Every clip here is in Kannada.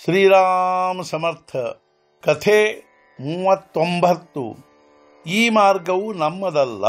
ಶ್ರೀರಾಮ ಸಮರ್ಥ ಕಥೆ ಮೂವತ್ತೊಂಬತ್ತು ಈ ಮಾರ್ಗವು ನಮ್ಮದಲ್ಲ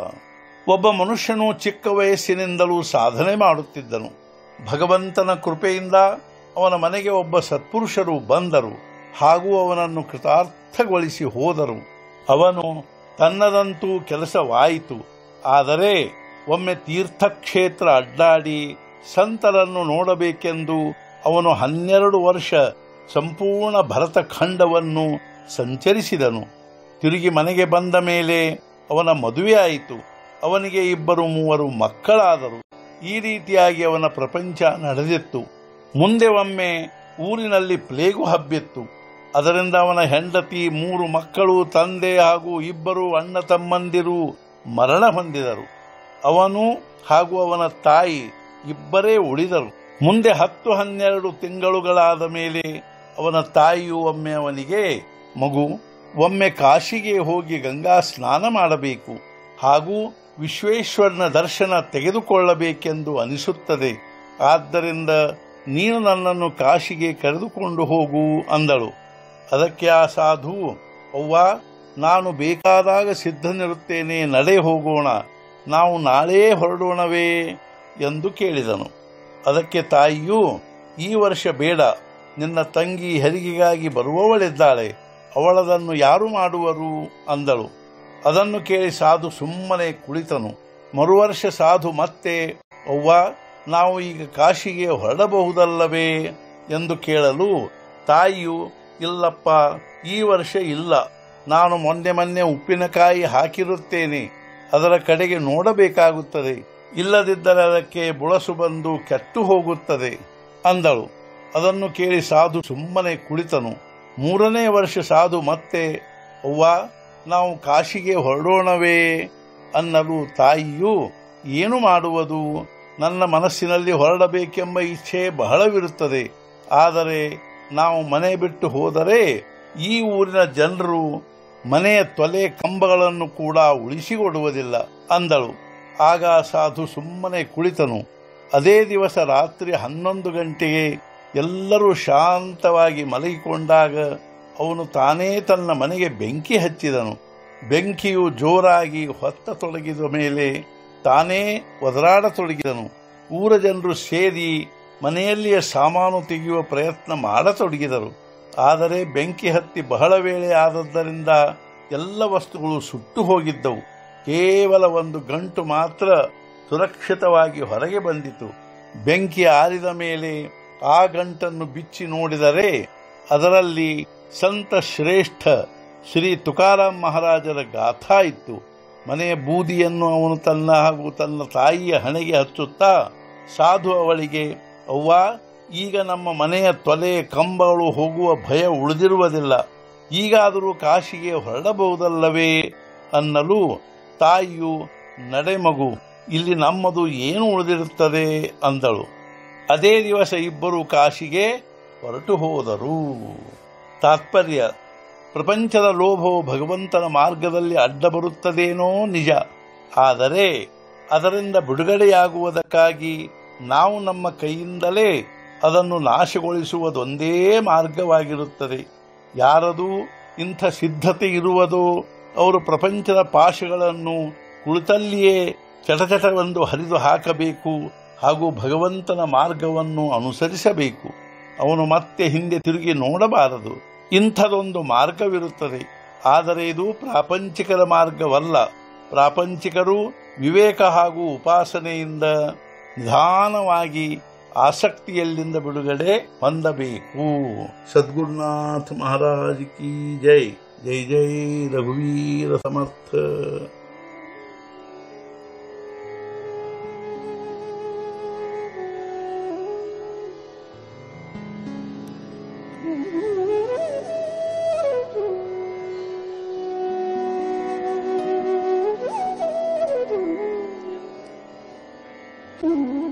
ಒಬ್ಬ ಮನುಷ್ಯನು ಚಿಕ್ಕ ವಯಸ್ಸಿನಿಂದಲೂ ಸಾಧನೆ ಮಾಡುತ್ತಿದ್ದನು ಭಗವಂತನ ಕೃಪೆಯಿಂದ ಅವನ ಮನೆಗೆ ಒಬ್ಬ ಸತ್ಪುರುಷರು ಬಂದರು ಹಾಗೂ ಅವನನ್ನು ಕೃತಾರ್ಥಗೊಳಿಸಿ ಹೋದರು ಅವನು ತನ್ನದಂತೂ ಕೆಲಸವಾಯಿತು ಆದರೆ ಒಮ್ಮೆ ತೀರ್ಥಕ್ಷೇತ್ರ ಅಡ್ಡಾಡಿ ಸಂತರನ್ನು ನೋಡಬೇಕೆಂದು ಅವನು ಹನ್ನೆರಡು ವರ್ಷ ಸಂಪೂರ್ಣ ಭರತಖಂಡವನ್ನು ಸಂಚರಿಸಿದನು ತಿರುಗಿ ಮನೆಗೆ ಬಂದ ಮೇಲೆ ಅವನ ಮದುವೆಯಾಯಿತು ಅವನಿಗೆ ಇಬ್ಬರು ಮೂವರು ಮಕ್ಕಳಾದರು ಈ ರೀತಿಯಾಗಿ ಅವನ ಪ್ರಪಂಚ ನಡೆದಿತ್ತು ಮುಂದೆ ಒಮ್ಮೆ ಊರಿನಲ್ಲಿ ಪ್ಲೇಗು ಹಬ್ಬಿತ್ತು ಅದರಿಂದ ಅವನ ಹೆಂಡತಿ ಮೂರು ಮಕ್ಕಳು ತಂದೆ ಹಾಗೂ ಇಬ್ಬರು ಅಣ್ಣ ತಮ್ಮಂದಿರು ಮರಣ ಹೊಂದಿದರು ಅವನು ಹಾಗೂ ಅವನ ತಾಯಿ ಇಬ್ಬರೇ ಉಳಿದರು ಮುಂದೆ ಹತ್ತು ಹನ್ನೆರಡು ತಿಂಗಳುಗಳಾದ ಮೇಲೆ ಅವನ ತಾಯಿಯು ಒಮ್ಮೆ ಅವನಿಗೆ ಮಗು ಒಮ್ಮೆ ಕಾಶಿಗೆ ಹೋಗಿ ಗಂಗಾ ಸ್ನಾನ ಮಾಡಬೇಕು ಹಾಗೂ ವಿಶ್ವೇಶ್ವರನ ದರ್ಶನ ತೆಗೆದುಕೊಳ್ಳಬೇಕೆಂದು ಅನಿಸುತ್ತದೆ ಆದ್ದರಿಂದ ನೀನು ನನ್ನನ್ನು ಕಾಶಿಗೆ ಕರೆದುಕೊಂಡು ಹೋಗು ಅಂದಳು ಅದಕ್ಕೆ ಆ ಸಾಧು ಅವ್ವ ನಾನು ಬೇಕಾದಾಗ ಸಿದ್ಧನಿರುತ್ತೇನೆ ನಡೆ ಹೋಗೋಣ ನಾವು ನಾಳೇ ಹೊರಡೋಣವೇ ಎಂದು ಕೇಳಿದನು ಅದಕ್ಕೆ ತಾಯಿಯು ಈ ವರ್ಷ ಬೇಡ ನಿನ್ನ ತಂಗಿ ಹೆರಿಗೆಗಾಗಿ ಬರುವವಳಿದ್ದಾಳೆ ಅವಳದನ್ನು ಯಾರು ಮಾಡುವರು ಅಂದಳು ಅದನ್ನು ಕೇಳಿ ಸಾಧು ಸುಮ್ಮನೆ ಕುಳಿತನು ಮರುವರ್ಷ ಸಾಧು ಮತ್ತೆ ಅವ್ವ ನಾವು ಈಗ ಕಾಶಿಗೆ ಹೊರಡಬಹುದಲ್ಲವೇ ಎಂದು ಕೇಳಲು ತಾಯಿಯು ಇಲ್ಲಪ್ಪ ಈ ವರ್ಷ ಇಲ್ಲ ನಾನು ಮೊನ್ನೆ ಮೊನ್ನೆ ಉಪ್ಪಿನಕಾಯಿ ಹಾಕಿರುತ್ತೇನೆ ಅದರ ಕಡೆಗೆ ನೋಡಬೇಕಾಗುತ್ತದೆ ಇಲ್ಲದಿದ್ದರೆ ಅದಕ್ಕೆ ಬುಳಸು ಬಂದು ಕೆಟ್ಟು ಹೋಗುತ್ತದೆ ಅಂದಳು ಅದನ್ನು ಕೇಳಿ ಸಾಧು ಸುಮ್ಮನೆ ಕುಳಿತನು ಮೂರನೇ ವರ್ಷ ಸಾಧು ಮತ್ತೆ ಅವ್ವ ನಾವು ಕಾಶಿಗೆ ಹೊರಡೋಣವೇ ಅನ್ನಲು ತಾಯಿಯು ಏನು ಮಾಡುವುದು ನನ್ನ ಮನಸ್ಸಿನಲ್ಲಿ ಹೊರಡಬೇಕೆಂಬ ಇಚ್ಛೆ ಬಹಳವಿರುತ್ತದೆ ಆದರೆ ನಾವು ಮನೆ ಬಿಟ್ಟು ಹೋದರೆ ಈ ಊರಿನ ಜನರು ಮನೆಯ ತೊಲೆ ಕಂಬಗಳನ್ನು ಕೂಡ ಉಳಿಸಿಕೊಡುವುದಿಲ್ಲ ಅಂದಳು ಆಗ ಸಾಧು ಸುಮ್ಮನೆ ಕುಳಿತನು ಅದೇ ದಿವಸ ರಾತ್ರಿ ಹನ್ನೊಂದು ಗಂಟೆಗೆ ಎಲ್ಲರೂ ಶಾಂತವಾಗಿ ಮಲಗಿಕೊಂಡಾಗ ಅವನು ತಾನೇ ತನ್ನ ಮನೆಗೆ ಬೆಂಕಿ ಹಚ್ಚಿದನು ಬೆಂಕಿಯು ಜೋರಾಗಿ ಹೊತ್ತತೊಡಗಿದ ಮೇಲೆ ತಾನೇ ಒದರಾಡತೊಡಗಿದನು ಊರ ಜನರು ಸೇರಿ ಮನೆಯಲ್ಲಿಯ ಸಾಮಾನು ತೆಗೆಯುವ ಪ್ರಯತ್ನ ಮಾಡತೊಡಗಿದರು ಆದರೆ ಬೆಂಕಿ ಹತ್ತಿ ಬಹಳ ವೇಳೆ ಆದದ್ದರಿಂದ ಎಲ್ಲ ವಸ್ತುಗಳು ಸುಟ್ಟು ಹೋಗಿದ್ದವು ಕೇವಲ ಒಂದು ಗಂಟು ಮಾತ್ರ ಸುರಕ್ಷಿತವಾಗಿ ಹೊರಗೆ ಬಂದಿತು ಬೆಂಕಿ ಆರಿದ ಮೇಲೆ ಆ ಗಂಟನ್ನು ಬಿಚ್ಚಿ ನೋಡಿದರೆ ಅದರಲ್ಲಿ ಸಂತ ಶ್ರೇಷ್ಠ ಶ್ರೀ ತುಕಾರಾಮ್ ಮಹಾರಾಜರ ಗಾಥಾ ಇತ್ತು ಮನೆಯ ಬೂದಿಯನ್ನು ಅವನು ತನ್ನ ಹಾಗೂ ತನ್ನ ತಾಯಿಯ ಹಣೆಗೆ ಹಚ್ಚುತ್ತಾ ಸಾಧು ಅವಳಿಗೆ ಅವ್ವ ಈಗ ನಮ್ಮ ಮನೆಯ ತೊಲೆ ಕಂಬಗಳು ಹೋಗುವ ಭಯ ಉಳಿದಿರುವುದಿಲ್ಲ ಈಗಾದರೂ ಕಾಶಿಗೆ ಹೊರಡಬಹುದಲ್ಲವೇ ಅನ್ನಲು ತಾಯಿಯು ನಡೆಮಗು ಇಲ್ಲಿ ನಮ್ಮದು ಏನು ಉಳಿದಿರುತ್ತದೆ ಅಂದಳು ಅದೇ ದಿವಸ ಇಬ್ಬರು ಕಾಶಿಗೆ ಹೊರಟು ಹೋದರು ತಾತ್ಪರ್ಯ ಪ್ರಪಂಚದ ಲೋಭವು ಭಗವಂತನ ಮಾರ್ಗದಲ್ಲಿ ಅಡ್ಡ ಬರುತ್ತದೇನೋ ನಿಜ ಆದರೆ ಅದರಿಂದ ಬಿಡುಗಡೆಯಾಗುವುದಕ್ಕಾಗಿ ನಾವು ನಮ್ಮ ಕೈಯಿಂದಲೇ ಅದನ್ನು ನಾಶಗೊಳಿಸುವುದೊಂದೇ ಮಾರ್ಗವಾಗಿರುತ್ತದೆ ಯಾರದು ಇಂಥ ಸಿದ್ಧತೆ ಇರುವುದೋ ಅವರು ಪ್ರಪಂಚದ ಪಾಶಗಳನ್ನು ಕುಳಿತಲ್ಲಿಯೇ ಚಟಚಟವೆಂದು ಹರಿದು ಹಾಕಬೇಕು ಹಾಗೂ ಭಗವಂತನ ಮಾರ್ಗವನ್ನು ಅನುಸರಿಸಬೇಕು ಅವನು ಮತ್ತೆ ಹಿಂದೆ ತಿರುಗಿ ನೋಡಬಾರದು ಇಂಥದೊಂದು ಮಾರ್ಗವಿರುತ್ತದೆ ಆದರೆ ಇದು ಪ್ರಾಪಂಚಿಕರ ಮಾರ್ಗವಲ್ಲ ಪ್ರಾಪಂಚಿಕರು ವಿವೇಕ ಹಾಗೂ ಉಪಾಸನೆಯಿಂದ ನಿಧಾನವಾಗಿ ಆಸಕ್ತಿಯಲ್ಲಿಂದ ಬಿಡುಗಡೆ ಹೊಂದಬೇಕು ಸದ್ಗುರುನಾಥ ಮಹಾರಾಜ್ ಕಿ ಜೈ ಜೈ ಜೈ ರಘುವೀರ ಸಮರ್ಥ Mm-hmm.